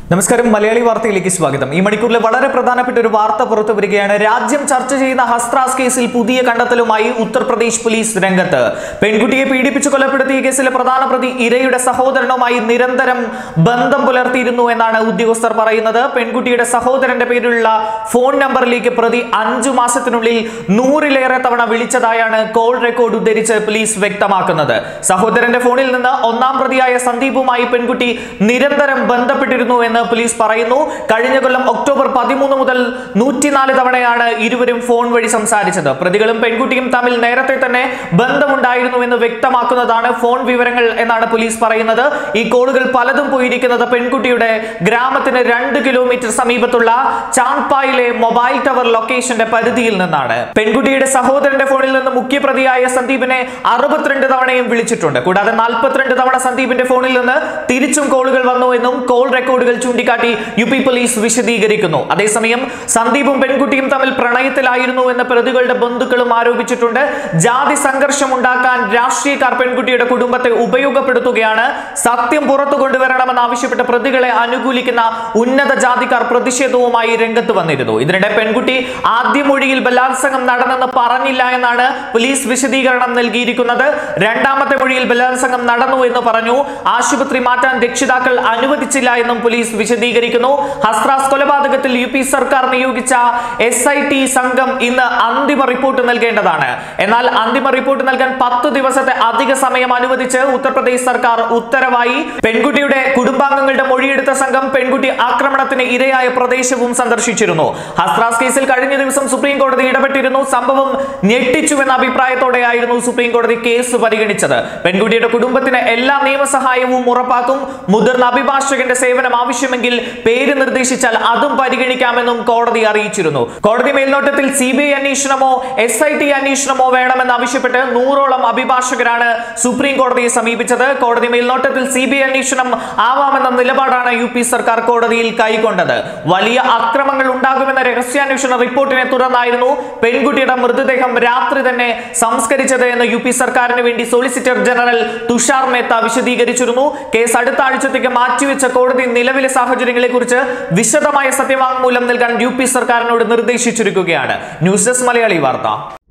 നമസ്കാരം മലയാളി വാർത്തയിലേക്ക് സ്വാഗതം ഈ മണിക്കൂറിൽ വളരെ പ്രധാനപ്പെട്ട ഒരു വാർത്ത പുറത്തു വരികയാണ് രാജ്യം ചർച്ച ചെയ്യുന്ന ഹസ്ത്രാസ് കേസിൽ പുതിയ കണ്ടെത്തലുമായി ഉത്തർപ്രദേശ് പോലീസ് രംഗത്ത് പെൺകുട്ടിയെ പീഡിപ്പിച്ചു കൊലപ്പെടുത്തിയ കേസിലെ പ്രധാന പ്രതി ഇരയുടെ സഹോദരനുമായി നിരന്തരം ബന്ധം പുലർത്തിയിരുന്നു എന്നാണ് ഉദ്യോഗസ്ഥർ പറയുന്നത് പെൺകുട്ടിയുടെ സഹോദരന്റെ പേരിലുള്ള ഫോൺ നമ്പറിലേക്ക് പ്രതി അഞ്ചു മാസത്തിനുള്ളിൽ നൂറിലേറെ തവണ വിളിച്ചതായാണ് കോൾ റെക്കോർഡ് ഉദ്ധരിച്ച് പോലീസ് വ്യക്തമാക്കുന്നത് സഹോദരന്റെ ഫോണിൽ നിന്ന് ഒന്നാം പ്രതിയായ സന്ദീപുമായി പെൺകുട്ടി നിരന്തരം ബന്ധപ്പെട്ടിരുന്നു എന്ന് പോലീസ് പറയുന്നു കഴിഞ്ഞ കൊല്ലം ഒക്ടോബർ പതിമൂന്ന് മുതൽ നൂറ്റിനാല് തവണയാണ് ഇരുവരും ഫോൺ വഴി സംസാരിച്ചത് പ്രതികളും പെൺകുട്ടിയും തമ്മിൽ നേരത്തെ തന്നെ ബന്ധമുണ്ടായിരുന്നു എന്ന് വ്യക്തമാക്കുന്നതാണ് ഫോൺ വിവരങ്ങൾ എന്നാണ് പോലീസ് പറയുന്നത് ഈ കോളുകൾ പലതും പോയിരിക്കുന്നത് പെൺകുട്ടിയുടെ ഗ്രാമത്തിന് രണ്ട് കിലോമീറ്റർ സമീപത്തുള്ള ചാൺപായിലെ മൊബൈൽ ടവർ ലൊക്കേഷന്റെ പരിധിയിൽ നിന്നാണ് പെൺകുട്ടിയുടെ സഹോദരന്റെ ഫോണിൽ നിന്ന് മുഖ്യപ്രതിയായ സന്ദീപിനെ അറുപത്തിരണ്ട് തവണയും വിളിച്ചിട്ടുണ്ട് കൂടാതെ നാൽപ്പത്തിരണ്ട് തവണ സന്ദീപിന്റെ ഫോണിൽ നിന്ന് തിരിച്ചും കോളുകൾ വന്നു എന്നും കോൾ റെക്കോർഡുകൾ ചൂണ്ടിക്കാട്ടി യു പി പോലീസ് വിശദീകരിക്കുന്നു അതേസമയം സന്ദീപും പെൺകുട്ടിയും തമ്മിൽ പ്രണയത്തിലായിരുന്നു എന്ന് പ്രതികളുടെ ബന്ധുക്കളും ആരോപിച്ചിട്ടുണ്ട് ജാതി സംഘർഷം ഉണ്ടാക്കാൻ രാഷ്ട്രീയക്കാർ പെൺകുട്ടിയുടെ കുടുംബത്തെ ഉപയോഗപ്പെടുത്തുകയാണ് സത്യം പുറത്തു കൊണ്ടുവരണമെന്ന് ആവശ്യപ്പെട്ട പ്രതികളെ അനുകൂലിക്കുന്ന ഉന്നത ജാതിക്കാർ പ്രതിഷേധവുമായി രംഗത്ത് വന്നിരുന്നു ഇതിനിടെ പെൺകുട്ടി ആദ്യ മൊഴിയിൽ ബലാത്സംഗം നടന്നെന്ന് പറഞ്ഞില്ല എന്നാണ് പോലീസ് വിശദീകരണം നൽകിയിരിക്കുന്നത് രണ്ടാമത്തെ മൊഴിയിൽ ബലാത്സംഗം നടന്നു എന്ന് പറഞ്ഞു ആശുപത്രി മാറ്റാൻ രക്ഷിതാക്കൾ അനുവദിച്ചില്ല എന്നും പോലീസ് വിശദീകരിക്കുന്നു ഹസ്ത്രാസ് കൊലപാതകത്തിൽ യു പി സർക്കാർ നിയോഗിച്ച എസ് ഐ ടി സംഘം ഇന്ന് അന്തിമ റിപ്പോർട്ട് നൽകേണ്ടതാണ് എന്നാൽ അന്തിമ റിപ്പോർട്ട് നൽകാൻ പത്ത് ദിവസത്തെ അധിക സമയം അനുവദിച്ച് ഉത്തർപ്രദേശ് സർക്കാർ ഉത്തരവായി പെൺകുട്ടിയുടെ കുടുംബാംഗങ്ങളുടെ മൊഴിയെടുത്ത സംഘം പെൺകുട്ടി ആക്രമണത്തിന് ഇരയായ പ്രദേശവും സന്ദർശിച്ചിരുന്നു ഹസ്ത്രാസ് കേസിൽ കഴിഞ്ഞ ദിവസം സുപ്രീം കോടതി ഇടപെട്ടിരുന്നു സംഭവം ഞെട്ടിച്ചുവെന്ന അഭിപ്രായത്തോടെയായിരുന്നു സുപ്രീം കോടതി കേസ് പരിഗണിച്ചത് പെൺകുട്ടിയുടെ കുടുംബത്തിന് എല്ലാ നിയമസഹായവും ഉറപ്പാക്കും മുതിർന്ന അഭിഭാഷകന്റെ സേവനം ആവശ്യമെങ്കിൽ പേര് നിർദ്ദേശിച്ചാൽ അതും പരിഗണിക്കാമെന്നും കോടതി അറിയിച്ചിരുന്നു കോടതി മേൽനോട്ടത്തിൽ സി ബി ഐ അന്വേഷണമോ എസ് ഐ ടി അന്വേഷണമോ വേണമെന്ന് ആവശ്യപ്പെട്ട് നൂറോളം അഭിഭാഷകരാണ് സുപ്രീം കോടതിയെ സമീപിച്ചത് കോടതി മേൽനോട്ടത്തിൽ സി ബി ഐ അന്വേഷണം ആവാമെന്ന നിലപാടാണ് യു പി സർക്കാർ കോടതിയിൽ കൈക്കൊണ്ടത് വലിയ അക്രമങ്ങൾ ഉണ്ടാകുമെന്ന രഹസ്യാന്വേഷണ റിപ്പോർട്ടിനെ തുടർന്നായിരുന്നു പെൺകുട്ടിയുടെ മൃതദേഹം രാത്രി തന്നെ സംസ്കരിച്ചത് എന്ന് യു പി സർക്കാരിന് വേണ്ടി സോളിസിറ്റർ ജനറൽ തുഷാർ മേത്ത വിശദീകരിച്ചിരുന്നു കേസ് അടുത്ത ആഴ്ചത്തേക്ക് മാറ്റിവെച്ച കോടതി നിലവിലെ സാഹചര്യങ്ങളെ കുറിച്ച് വിശദമായ സത്യവാങ്മൂലം നൽകാൻ യു പി സർക്കാരിനോട് നിർദ്ദേശിച്ചിരിക്കുകയാണ് ന്യൂസ് ഡെസ്ക് മലയാളി വാർത്ത